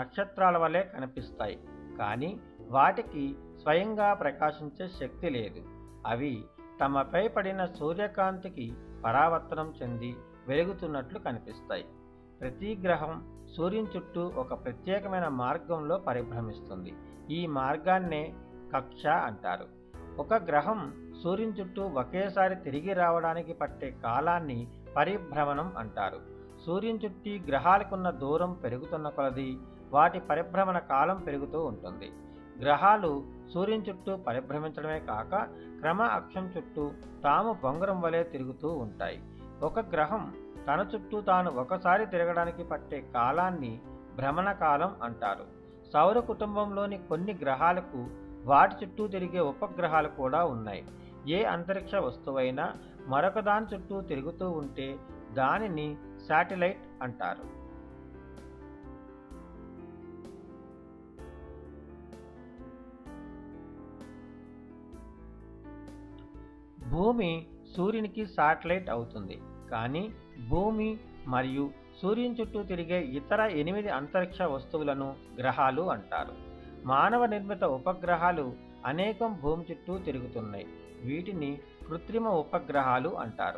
నక్షత్రాల వలె కనిపిస్తాయి కానీ వాటికి స్వయంగా ప్రకాశించే శక్తి లేదు అవి తమపై పడిన సూర్యకాంతికి పరావర్తనం చెంది వెలుగుతున్నట్లు కనిపిస్తాయి ప్రతి గ్రహం సూర్యుని చుట్టూ ఒక ప్రత్యేకమైన మార్గంలో పరిభ్రమిస్తుంది ఈ మార్గాన్నే కక్ష అంటారు ఒక గ్రహం సూర్యుని చుట్టూ ఒకేసారి తిరిగి రావడానికి పట్టే కాలాన్ని పరిభ్రమణం అంటారు సూర్యుని చుట్టూ గ్రహాలకున్న దూరం పెరుగుతున్న కొలది వాటి పరిభ్రమణ కాలం పెరుగుతూ ఉంటుంది గ్రహాలు సూర్యుని చుట్టూ పరిభ్రమించడమే కాక క్రమ అక్షం చుట్టూ తాము బొంగరం వలె తిరుగుతూ ఉంటాయి ఒక గ్రహం తన చుట్టూ తాను ఒకసారి తిరగడానికి పట్టే కాలాన్ని భ్రమణ కాలం అంటారు సౌర కుటుంబంలోని కొన్ని గ్రహాలకు వాటి చుట్టూ తిరిగే ఉపగ్రహాలు కూడా ఉన్నాయి ఏ అంతరిక్ష వస్తువైనా మరొక దాని చుట్టూ తిరుగుతూ ఉంటే దానిని శాటిలైట్ అంటారు భూమి సూర్యునికి శాటిలైట్ అవుతుంది కానీ భూమి మరియు సూర్యుని చుట్టూ తిరిగే ఇతర ఎనిమిది అంతరిక్ష వస్తువులను గ్రహాలు అంటారు మానవ నిర్మిత ఉపగ్రహాలు అనేకం భూమి చుట్టూ తిరుగుతున్నాయి వీటిని కృత్రిమ ఉపగ్రహాలు అంటారు